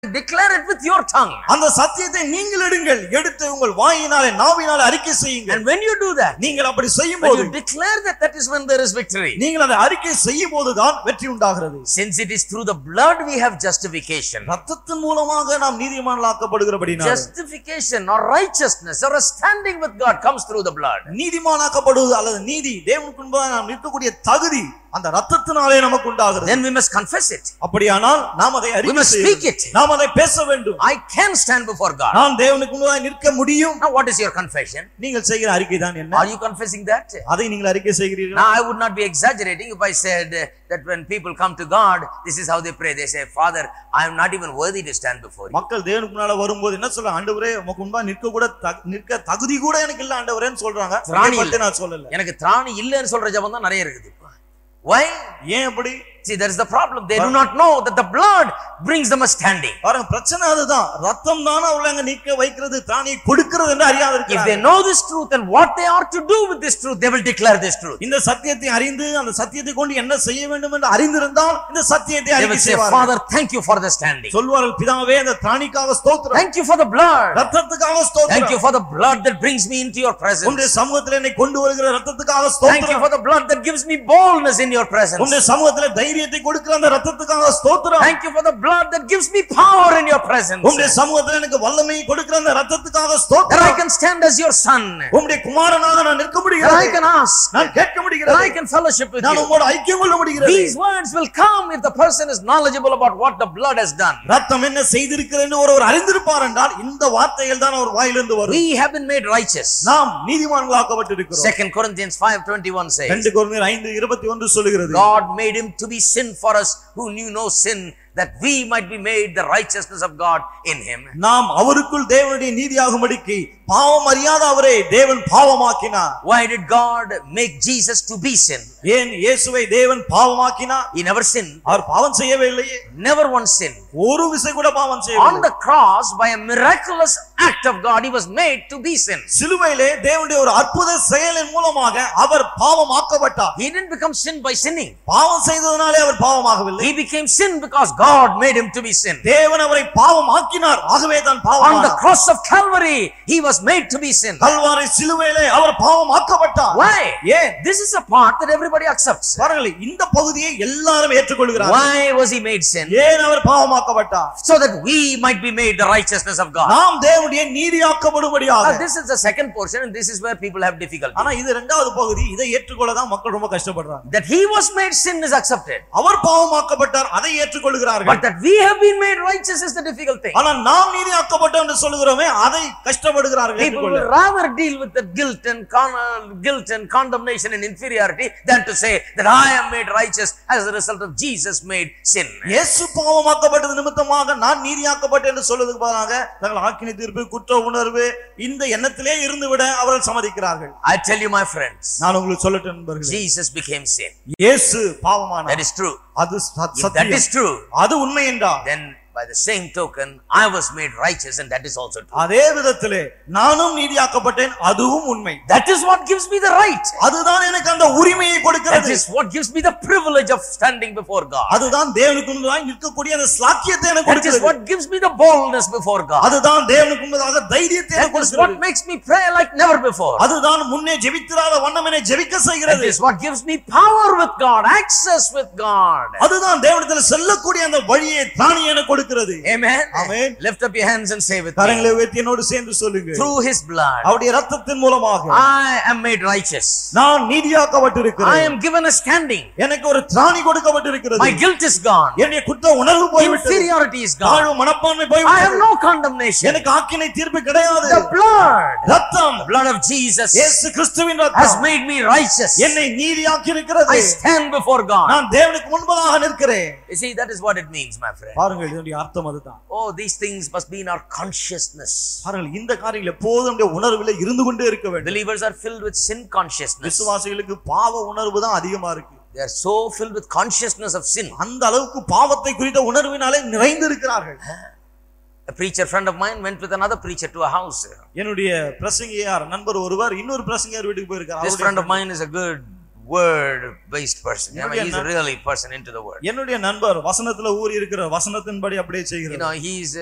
declare it with your tongue. அந்த சத்தியத்தை நீங்கள் எடுங்கள் எடுத்து உங்கள் வாயினாலே நாவினாலே அறிக்கை செய்யுங்கள் And when you do that, நீங்கள் அப்படி செய்யும் when போது you declare that, that is when there is victory. நீங்கள் அதை அறிக்கை செய்யும் போதுதான் வெற்றி உண்டாகிறது Since it is through the blood we have justification. ரத்தத்தின் மூலமாக நாம் நீதிமான்களாக்கப்படுகிறபடினால் Justification or righteousness or a standing with God comes through the blood. நீதிமானாக்கப்படுவது அல்லது நீதி தேவனுக்கு முன்பாக நாம் நிற்கக்கூடிய தகுதி அந்த ரத்தத்தினாலே நமக்கு உண்டாகிறது Then we must confess it. அப்படியானால் நாம் அதை We அறிக்கை must செய்ய speak வேண்டும். it. நாம் அதை பேச வேண்டும் I can stand before God. நான் தேவனுக்கு முன்பாக நிற்க முடியும் Now, what is your confession? நீங்கள் செய்கிற அறிக்கை தான் என்ன Are you confessing that? அதை நீங்கள் அறிக்கை செய்கிறீர்கள் Now, I would not be exaggerating if I said uh, that when people come to God, this is how they pray. They say, Father, I am not even worthy to stand before you. மக்கள் தேவனுக்கு முன்னால வரும்போது என்ன சொல்றாங்க ஆண்டவரே உமக்கு முன்பா நிற்க கூட தகு- நிற்க தகுதி கூட எனக்கு இல்ல ஆண்டவரேன்னு சொல்றாங்க திராணி அதை பத்தி இல்ல. நான் சொல்லல எனக்கு திராணி இல்லைன்னு சொல்ற ஜபம் தான் நிறைய இருக்குது Why? ஏன் அப்படி See, there is the problem. They do not know that the blood brings them a standing. பாருங்க பிரச்சனை அதுதான் ரத்தம் தானே அவளை அங்க நிற்க வைக்கிறது தானியை கொடுக்கிறது என்று அறியாது If they இருக்கிறாங்க know this truth and what they are to do with this truth, they will declare this truth. இந்த சத்தியத்தை அறிந்து அந்த சத்தியத்தை கொண்டு என்ன செய்ய வேண்டும் என்று அறிந்திருந்தால் இந்த சத்தியத்தை They அறிக்கை will say, செய்வார்கள் Father, thank you for the standing. சொல்வார்கள் பிதாவே அந்த திராணிக்காக ஸ்தோத்திரம் Thank you for the blood. ரத்தத்துக்காக Thank ஸ்தோத்திரம் you for the blood that brings me into your presence. உன்னுடைய சமூகத்தில் என்னை கொண்டு வருகிற ரத்தத்துக்காக Thank you ஸ்தோத்திரம் for the blood that gives me boldness in your presence. உன்னுடைய சமூகத்தில் தைரியத்தை கொடுக்கிற அந்த ரத்தத்துக்காக ஸ்தோத்திரம் Thank you for the blood that gives me power in your presence. உம்முடைய சமூகத்தில் எனக்கு வல்லமையை கொடுக்கிற அந்த ரத்தத்துக்காக That I ஸ்தோத்திரம் can stand as your son. உம்முடைய குமாரனாக நான் நிற்க That I முடிகிறது can ask. நான் கேட்க That I முடிகிறது can fellowship with நான் you. உங்களோட ஐக்கியம் கொள்ள முடிகிறது These words will come if the person is knowledgeable about what the blood has done. ரத்தம் என்ன செய்திருக்கிறது என்று ஒருவர் அறிந்திருப்பார் என்றால் இந்த வார்த்தைகள் தான் அவர் வாயிலிருந்து வரும் We have been made righteous. நாம் நீதிமான்களாக்கப்பட்டிருக்கிறோம் Second Corinthians 5:21 says, ரெண்டு குழந்தையர் ஐந்து இருபத்தி ஒன்று சொல்லுகிறது God made him to be sin for us who knew no sin, that we might be made the righteousness of God in him. நாம் அவருக்குள் தேவனுடைய நீதியாகும்படிக்கு பாவம் அறியாத அவரை தேவன் பாவமாக்கினார் Why did God make Jesus to be sin? ஏன் இயேசுவை தேவன் பாவமாக்கினார் He never sinned, அவர் பாவம் செய்யவே இல்லையே never once sinned. ஒரு விசை கூட பாவம் On செய்யவில்லை the cross, by a miraculous act of God, he was made to be sin. சிலுவையிலே தேவனுடைய ஒரு அற்புத செயலின் மூலமாக அவர் பாவமாக்கப்பட்டார் He didn't become sin by sinning. பாவம் செய்ததனாலே அவர் பாவமாகவில்லை He became sin because God made him to be sin. தேவன் அவரை பாவமாக்கினார் ஆகவே தான் On the பாவம் cross of Calvary, he was made to be sin. Kalvari சிலுவையிலே அவர் பாவமாக்கப்பட்டார் Why? ஏன் This is a part that everybody accepts. பாருங்கள் இந்த பகுதியை எல்லாரும் ஏற்றுக்கொள்கிறார் Why was he made sin? ஏன் அவர் பாவமாக்கப்பட்டார் So that we might be made the righteousness of God. நாம் தேவனுடைய நீதியாக்கப்படும்படியாக Now, this is the second portion, and this is where people have difficulty. ஆனா இது இரண்டாவது பகுதி இதை ஏற்றுக்கொள்ள தான் மக்கள் ரொம்ப கஷ்டப்படுறாங்க That he was made sin is accepted. அவர் பாவமாக்கப்பட்டார் அதை ஏற்றுக்கொள்கிறார்கள் But that we have been made righteous is the difficult thing. ஆனா நாம் நீதியாக்கப்பட்டோம் என்று சொல்லுகிறோமே அதை கஷ்டப்படுகிறார்கள் People ஏற்றுக்கொள்ள will rather deal with the guilt and con- uh, guilt and condemnation and inferiority than to say that I am made righteous as a result of Jesus made sin. இயேசு பாவமாக்கப்பட்டது நிமித்தமாக நான் நீதியாக்கப்பட்டேன் என்று சொல்வதற்கு பதிலாக தங்கள் ஆக்கினை தீர்ப்பு குற்ற உணர்வு இந்த எண்ணத்திலே இருந்து விட அவர்கள் சம்மதிக்கிறார்கள் I tell you, my friends, நான் உங்களுக்கு சொல்லட்டும் நண்பர்களே Jesus became sin. இயேசு பாவமானார் That is true. அது சத்- If that சத்தியம் is true, அது உண்மை என்றால் then by the same token, I was made righteous, and that is also true. அதே விதத்திலே நானும் நீதியாக்கப்பட்டேன் அதுவும் உண்மை That is what gives me the right. அதுதான் எனக்கு அந்த உரிமையை That கொடுக்கிறது is what gives me the privilege of standing before God. அதுதான் தேவனுக்கு முன்பதாக நிற்கக்கூடிய அந்த ஸ்லாக்கியத்தை எனக்கு That is கொடுக்கிறது what gives me the boldness before God. அதுதான் தேவனுக்கு முன்பதாக தைரியத்தை எனக்கு That is what கொடுக்கிறது makes me pray like never before. அதுதான் முன்னே ஜெபித்திராத வண்ணம் என்னை ஜெபிக்க That செய்கிறது is what gives me power with God, access with God. அதுதான் தேவனிடத்தில் செல்லக்கூடிய அந்த வழியை தானி எனக்கு கொடுக்கிறது Amen. Amen. Lift up your hands and say with me. கரங்களை உயர்த்தி என்னோடு சேர்ந்து சொல்லுங்க Through his blood, அவருடைய ரத்தத்தின் மூலமாக I am made righteous. நான் I நீதியாக்கப்பட்டிருக்கிறேன் am given a standing. எனக்கு ஒரு திராணி கொடுக்கப்பட்டிருக்கிறது My guilt is gone. என்னுடைய குற்ற உணர்வு போய்விட்டது Inferiority is gone. தாழ்வு மனப்பான்மை I have போய்விட்டது no condemnation. எனக்கு ஆக்கினை தீர்ப்பு கிடையாது The blood, ரத்தம் the blood of Jesus இயேசு கிறிஸ்துவின் has ரத்தம் made me righteous. என்னை நீதியாக்கி இருக்கிறது I stand before God. நான் தேவனுக்கு முன்பதாக நிற்கிறேன் You see, that is what it means, my friend. பாருங்கள் இதனுடைய அர்த்தம் அதுதான் Oh, these things must be in our consciousness. பாருங்கள் இந்த காரியங்கள் எப்போதும் நம்முடைய உணர்வில் இருந்து கொண்டே இருக்க வேண்டும் Believers are filled with sin consciousness. விசுவாசிகளுக்கு பாவ உணர்வு தான் அதிகமா இருக்கு They are so filled with consciousness of sin. அந்த அளவுக்கு பாவத்தை குறித்த உணர்வினாலே நிறைந்து இருக்கிறார்கள் A preacher friend of mine went with another preacher to a house. என்னுடைய பிரசங்கியார் நண்பர் ஒருவர் இன்னொரு பிரசங்கியார் வீட்டுக்கு போயிருக்கார் This அவருடைய friend of mine is a good word based person. I mean, என்னுடைய he's a really person into the word. என்னுடைய நண்பர் வசனத்துல ஊறி இருக்கிற வசனத்தின்படி அப்படியே You செய்கிறார் know, he's